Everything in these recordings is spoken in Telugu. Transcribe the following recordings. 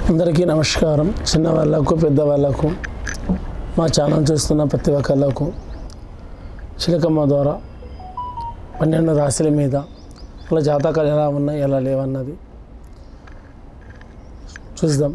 అందరికీ నమస్కారం చిన్నవాళ్ళకు పెద్దవాళ్ళకు మా ఛానల్ చూస్తున్న ప్రతి ఒక్కళ్ళకు చిలకమ్మ ద్వారా పన్నెండు రాశుల మీద వాళ్ళ జాతకాలు ఎలా ఉన్నాయి ఎలా లేవన్నది చూద్దాం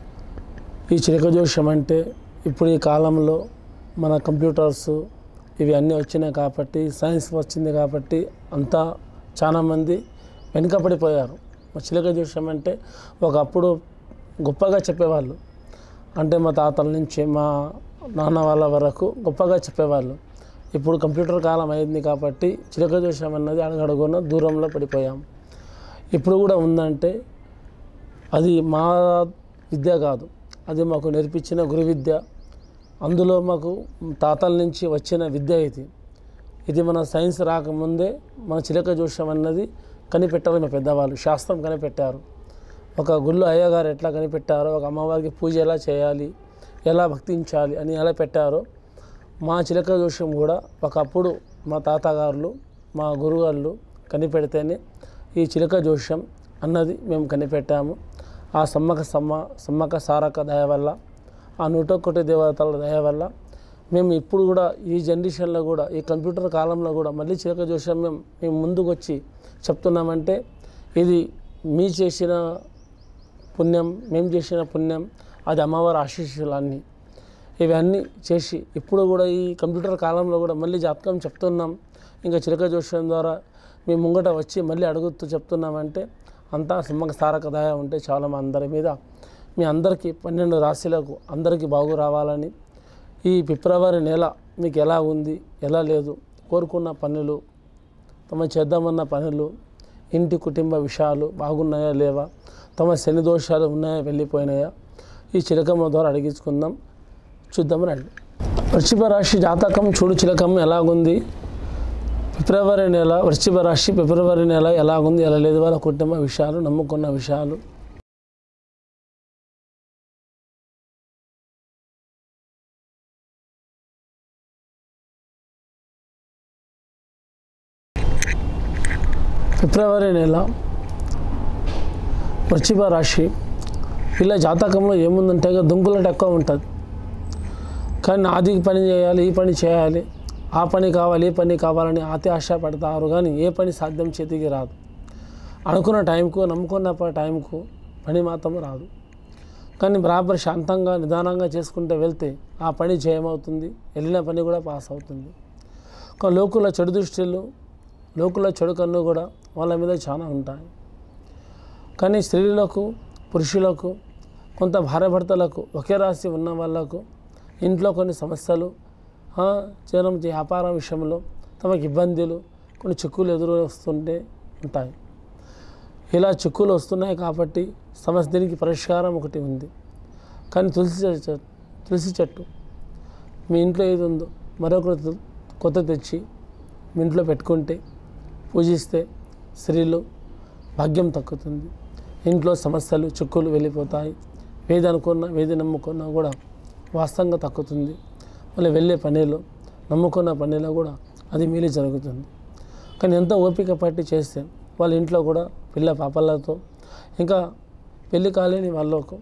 ఈ చిలక జోషం అంటే ఇప్పుడు ఈ కాలంలో మన కంప్యూటర్స్ ఇవి అన్నీ వచ్చినాయి కాబట్టి సైన్స్ వచ్చింది కాబట్టి అంతా చాలామంది వెనుకపడిపోయారు మా చిలక జోషం అంటే ఒకప్పుడు గొప్పగా చెప్పేవాళ్ళు అంటే మా తాతల నుంచి మా నాన్న వాళ్ళ వరకు గొప్పగా చెప్పేవాళ్ళు ఇప్పుడు కంప్యూటర్ కాలం అయింది కాబట్టి చిలక జోషం అన్నది అడగడుగున దూరంలో పడిపోయాం ఇప్పుడు కూడా ఉందంటే అది మా విద్య కాదు అది మాకు నేర్పించిన గురు విద్య అందులో మాకు తాతల నుంచి వచ్చిన విద్య ఇది ఇది మన సైన్స్ రాకముందే మన చిలక జోషం అన్నది కనిపెట్టారు మా పెద్దవాళ్ళు శాస్త్రం కనిపెట్టారు ఒక గుళ్ళు అయ్యగారు ఎట్లా కనిపెట్టారో ఒక అమ్మవారికి పూజ ఎలా చేయాలి ఎలా భక్తించాలి అని ఎలా పెట్టారో మా చిలక జోషం కూడా ఒకప్పుడు మా తాతగారులు మా గురుగారు కనిపెడితేనే ఈ చిలక జోషం అన్నది మేము కనిపెట్టాము ఆ సమ్మక సమ్మ సమ్మక సారక దయ వల్ల ఆ నూట కోటి దేవతల దయ వల్ల మేము ఇప్పుడు కూడా ఈ జనరేషన్లో కూడా ఈ కంప్యూటర్ కాలంలో కూడా మళ్ళీ చిలక జోషం మేము మేము ముందుకు వచ్చి చెప్తున్నామంటే ఇది మీ చేసిన పుణ్యం మేము చేసిన పుణ్యం అది అమ్మవారి ఆశీస్సులన్నీ ఇవన్నీ చేసి ఇప్పుడు కూడా ఈ కంప్యూటర్ కాలంలో కూడా మళ్ళీ జాతకం చెప్తున్నాం ఇంకా చిలక జోష్యం ద్వారా మీ ముంగట వచ్చి మళ్ళీ అడుగుతూ చెప్తున్నామంటే అంతా సమ్మక సారక దయ ఉంటే చాలా మా అందరి మీద మీ అందరికీ పన్నెండు రాశులకు అందరికీ బాగు రావాలని ఈ ఫిబ్రవరి నెల మీకు ఎలా ఉంది ఎలా లేదు కోరుకున్న పనులు తమ చేద్దామన్న పనులు ఇంటి కుటుంబ విషయాలు బాగున్నాయా లేవా తమ శని దోషాలు ఉన్నాయా వెళ్ళిపోయినాయా ఈ చిలకమ్మ ద్వారా అడిగించుకుందాం చూద్దాం రండి వృశ్చిక రాశి జాతకం చూడు చిలకమ్మ ఎలాగుంది ఫిబ్రవరి నెల వృశ్చిక రాశి ఫిబ్రవరి నెల ఎలాగుంది ఎలా లేదు వాళ్ళ కుటుంబ విషయాలు నమ్ముకున్న విషయాలు ఫిబ్రవరి నెల వృశ్చిక రాశి ఇలా జాతకంలో ఏముందంటే ఇక దుంకులట ఎక్కువ ఉంటుంది కానీ అది పని చేయాలి ఈ పని చేయాలి ఆ పని కావాలి ఈ పని కావాలని అతి ఆశ పడతారు కానీ ఏ పని సాధ్యం చేతికి రాదు అనుకున్న టైంకు నమ్ముకున్న ప- టైంకు పని మాత్రం రాదు కానీ బరాబర్ శాంతంగా నిదానంగా చేసుకుంటూ వెళ్తే ఆ పని జయమవుతుంది వెళ్ళిన పని కూడా పాస్ అవుతుంది కానీ లోకుల చెడు దృష్టిలు లోకుల చెడు కన్ను కూడా వాళ్ళ మీద చాలా ఉంటాయి కానీ స్త్రీలకు పురుషులకు కొంత భార్యాభర్తలకు ఒకే రాశి ఉన్న వాళ్ళకు ఇంట్లో కొన్ని సమస్యలు ఆ, చేయడం వ్యాపారం విషయంలో తమకు ఇబ్బందులు కొన్ని చిక్కులు ఎదురు వస్తుంటే ఉంటాయి ఇలా చిక్కులు వస్తున్నాయి కాబట్టి సమస్య దీనికి పరిష్కారం ఒకటి ఉంది కానీ తులసి చెట్టు తులసి చెట్టు మీ ఇంట్లో ఏది ఉందో మరొకరు కొత్త తెచ్చి మీ ఇంట్లో పెట్టుకుంటే పూజిస్తే స్త్రీలు భాగ్యం తగ్గుతుంది ఇంట్లో సమస్యలు చిక్కులు వెళ్ళిపోతాయి వేది అనుకున్నా వేది నమ్ముకున్నా కూడా వాస్తవంగా తగ్గుతుంది మళ్ళీ వెళ్ళే పనిలో నమ్ముకున్న పనిలో కూడా అది మీలి జరుగుతుంది కానీ ఎంత ఓపిక పట్టి చేస్తే వాళ్ళ ఇంట్లో కూడా పిల్ల పాపలతో ఇంకా పెళ్లి కాలేని వాళ్ళకు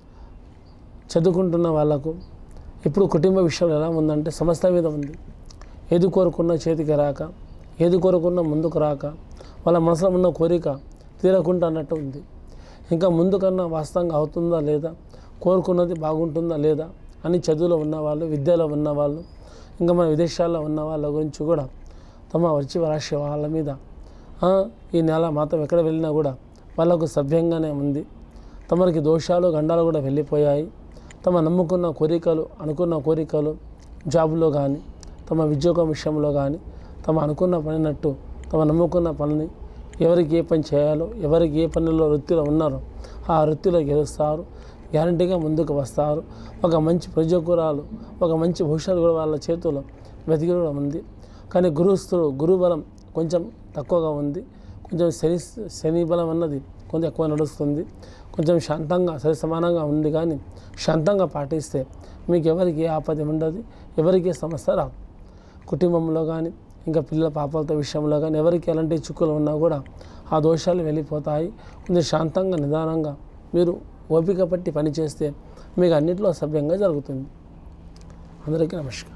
చదువుకుంటున్న వాళ్ళకు ఇప్పుడు కుటుంబ విషయం ఎలా ఉందంటే సమస్య మీద ఉంది ఏది కోరుకున్నా చేతికి రాక ఏది కోరుకున్నా ముందుకు రాక వాళ్ళ మనసులో ఉన్న కోరిక తీరకుండా అన్నట్టు ఉంది ఇంకా ముందు కన్నా వాస్తవంగా అవుతుందా లేదా కోరుకున్నది బాగుంటుందా లేదా అని చదువులో ఉన్నవాళ్ళు విద్యలో ఉన్నవాళ్ళు ఇంకా మన విదేశాల్లో ఉన్న వాళ్ళ గురించి కూడా తమ వచ్చి రాశి వాళ్ళ మీద ఆ, ఈ నెల మాత్రం ఎక్కడ వెళ్ళినా కూడా వాళ్ళకు సభ్యంగానే ఉంది తమకి దోషాలు గండాలు కూడా వెళ్ళిపోయాయి తమ నమ్ముకున్న కోరికలు అనుకున్న కోరికలు జాబులో కానీ తమ ఉద్యోగం విషయంలో కానీ తమ అనుకున్న పనినట్టు తమ నమ్ముకున్న పనిని ఎవరికి ఏ పని చేయాలో ఎవరికి ఏ పనిలో వృత్తిలో ఉన్నారో ఆ వృత్తిలో గెలుస్తారు గ్యారంటీగా ముందుకు వస్తారు ఒక మంచి ప్రజోగురాలు ఒక మంచి భవిష్యత్తు కూడా వాళ్ళ చేతిలో వెతికి కూడా ఉంది కానీ గురుస్తుడు గురు బలం కొంచెం తక్కువగా ఉంది కొంచెం శని శని బలం అన్నది కొంచెం ఎక్కువ నడుస్తుంది కొంచెం శాంతంగా సరి సమానంగా ఉంది కానీ శాంతంగా పాటిస్తే మీకు ఎవరికి ఏ ఆపద ఉండదు ఎవరికి ఏ సమస్య రాదు కుటుంబంలో కానీ ఇంకా పిల్లల పాపలతో విషయంలో కానీ ఎవరికి ఎలాంటి చిక్కులు ఉన్నా కూడా ఆ దోషాలు వెళ్ళిపోతాయి కొంచెం శాంతంగా నిదానంగా మీరు ఓపిక పట్టి పని చేస్తే మీకు అన్నింటిలో సభ్యంగా జరుగుతుంది అందరికీ నమస్కారం